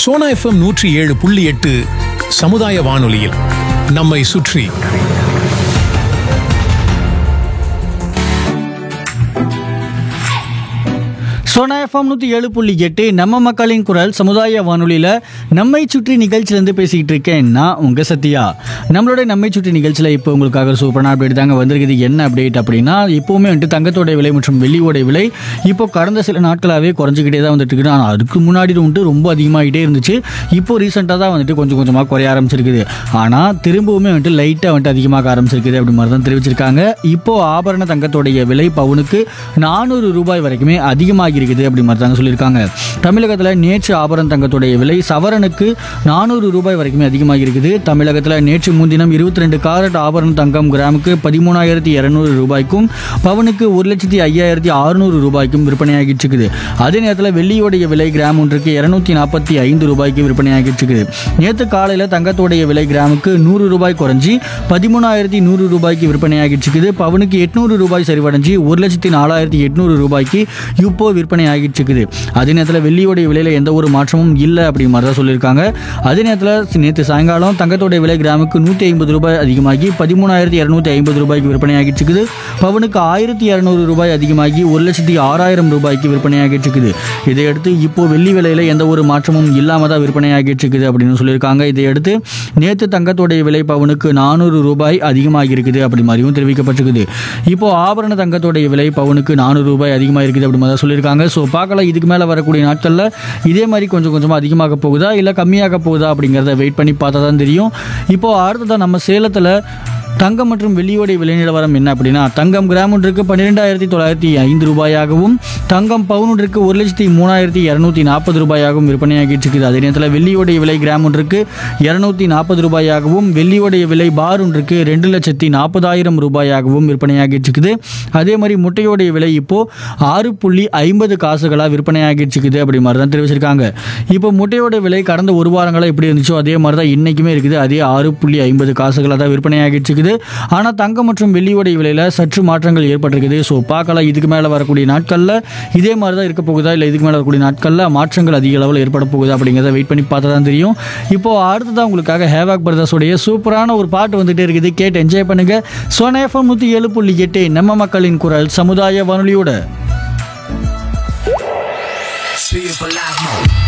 Sona FM நூற்றி ஏழு புள்ளி எட்டு சமுதாய வானொலியில் நம்மை சுற்றி சோனா எஃப்எம் நூற்றி ஏழு புள்ளி எட்டு நம்ம மக்களின் குரல் சமுதாய வானொலியில் நம்மை சுற்றி நிகழ்ச்சியிலேருந்து பேசிக்கிட்டு இருக்கேன் நான் உங்கள் சத்யா நம்மளோட நம்மை சுற்றி நிகழ்ச்சியில் இப்போ உங்களுக்காக சூப்பரான அப்டேட் தாங்க வந்திருக்குது என்ன அப்டேட் அப்படின்னா இப்போவுமே வந்துட்டு தங்கத்தோட விலை மற்றும் வெள்ளியோட விலை இப்போ கடந்த சில நாட்களாகவே குறைஞ்சிக்கிட்டே தான் வந்துட்டு இருக்குது ஆனால் அதுக்கு முன்னாடி வந்துட்டு ரொம்ப அதிகமாகிட்டே இருந்துச்சு இப்போ ரீசெண்டாக தான் வந்துட்டு கொஞ்சம் கொஞ்சமாக குறைய ஆரம்பிச்சிருக்குது ஆனால் திரும்பவுமே வந்துட்டு லைட்டாக வந்துட்டு அதிகமாக ஆரம்பிச்சிருக்குது அப்படி மாதிரி தான் தெரிவிச்சிருக்காங்க இப்போ ஆபரண தங்கத்தோடைய விலை பவுனுக்கு நானூறு ரூபாய் வரைக்குமே அதிகமாகி இருக்குது அப்படி மாதிரி தாங்க சொல்லியிருக்காங்க தமிழகத்தில் நேற்று ஆபரண தங்கத்துடைய விலை சவரனுக்கு நானூறு ரூபாய் வரைக்குமே அதிகமாகி இருக்குது தமிழகத்தில் நேற்று முன்தினம் இருபத்தி ரெண்டு காரட் ஆபரண தங்கம் கிராமுக்கு பதிமூணாயிரத்தி இரநூறு ரூபாய்க்கும் பவனுக்கு ஒரு லட்சத்தி ஐயாயிரத்தி அறுநூறு ரூபாய்க்கும் விற்பனையாகிட்டு இருக்குது அதே நேரத்தில் வெள்ளியோடைய விலை கிராம் ஒன்றுக்கு இருநூத்தி நாற்பத்தி ஐந்து ரூபாய்க்கு விற்பனையாகிட்டு இருக்குது நேற்று காலையில் தங்கத்தோடைய விலை கிராமுக்கு நூறு ரூபாய் குறைஞ்சி பதிமூணாயிரத்தி நூறு ரூபாய்க்கு விற்பனையாகிட்டு இருக்குது பவனுக்கு எட்நூறு ரூபாய் சரிவடைஞ்சு ஒரு லட்சத்தி நாலாயிரத்தி எட்நூறு ரூபாய்க்கு இப்போ விற்பனை ஆகிட்டு இருக்குது அதே நேரத்தில் வெள்ளியோடைய விலையில் எந்த ஒரு மாற்றமும் இல்லை அப்படி மாதிரி தான் சொல்லியிருக்காங்க அதே நேரத்தில் நேற்று சாயங்காலம் தங்கத்தோடைய விலை கிராமுக்கு நூற்றி ஐம்பது ரூபாய் அதிகமாகி பதிமூணாயிரத்தி இரநூத்தி ஐம்பது ரூபாய்க்கு விற்பனை ஆகிட்டு இருக்குது பவனுக்கு ஆயிரத்தி இரநூறு ரூபாய் அதிகமாகி ஒரு லட்சத்தி ஆறாயிரம் ரூபாய்க்கு விற்பனை ஆகிட்டு இருக்குது இதையடுத்து இப்போ வெள்ளி விலையில் எந்த ஒரு மாற்றமும் இல்லாமல் தான் விற்பனை ஆகிட்டு இருக்குது அப்படின்னு சொல்லியிருக்காங்க இதையடுத்து நேற்று தங்கத்தோடைய விலை பவுனுக்கு நானூறு ரூபாய் அதிகமாகி இருக்குது அப்படி மாதிரியும் தெரிவிக்கப்பட்டிருக்குது இப்போ ஆபரண தங்கத்தோடைய விலை பவுனுக்கு நானூறு ரூபாய் அதிகமாக இருக்குது அப்படி மாதிரி தான் சொல்லியிருக்காங்க ஸோ பார்க்கலாம் இதுக்கு மேலே வரக்கூடிய நாட்களில் இதே மாதிரி கொஞ்சம் கொஞ்சமாக அதிகமாக போகுதா இல்லை கம்மியாக போகுதா அப்படிங்கிறத வெயிட் பண்ணி பார்த்தா தான் தெரியும் இப்போ அடுத்ததான் நம்ம சேலத்தில் தங்கம் மற்றும் வெள்ளியோடைய விலை நிலவரம் என்ன அப்படின்னா தங்கம் கிராம் ஒன்றுக்கு பன்னிரெண்டாயிரத்தி தொள்ளாயிரத்தி ஐந்து ரூபாயாகவும் தங்கம் பவுன் ஒன்றுக்கு ஒரு லட்சத்தி மூணாயிரத்தி இரநூத்தி நாற்பது ரூபாயாகவும் விற்பனையாகிட்டு இருக்குது அதே நேரத்தில் வெள்ளியோடைய விலை கிராம் ஒன்றுக்கு இரநூத்தி நாற்பது ரூபாயாகவும் வெள்ளியோடைய விலை பார் ஒன்றுக்கு ரெண்டு லட்சத்தி நாற்பதாயிரம் ரூபாயாகவும் விற்பனையாகிட்டு இருக்குது அதே மாதிரி முட்டையோடைய விலை இப்போ ஆறு புள்ளி ஐம்பது காசுகளாக விற்பனையாகிட்டு இருக்குது அப்படி மாதிரி தான் தெரிவிச்சிருக்காங்க இப்போ முட்டையோட விலை கடந்த ஒரு வாரங்களாக எப்படி இருந்துச்சோ அதே மாதிரி தான் இன்றைக்குமே இருக்குது அதே ஆறு புள்ளி ஐம்பது காசுகளாக தான் விற்பனையாகிட்டு இருக்குது ஆனால் தங்கம் மற்றும் வெள்ளியோடைய விலையில் சற்று மாற்றங்கள் ஏற்பட்டிருக்குது ஸோ பார்க்கலாம் இதுக்கு மேலே வரக்கூடிய நாட்களில் இதே மாதிரி தான் இருக்க போகுதா இல்லை இதுக்கு மேலே வரக்கூடிய நாட்களில் மாற்றங்கள் அதிக அளவில் ஏற்பட போகுதா அப்படிங்கிறத வெயிட் பண்ணி பார்த்தா தான் தெரியும் இப்போ அடுத்ததான் உங்களுக்காக ஹேவாக் பிரதர்ஸோடைய சூப்பரான ஒரு பாட்டு வந்துட்டே இருக்குது கேட்டு என்ஜாய் பண்ணுங்க சோனேஃபம் நூற்றி ஏழு புள்ளி எட்டு நம்ம மக்களின் குரல் சமுதாய வானொலியோட Feel for life,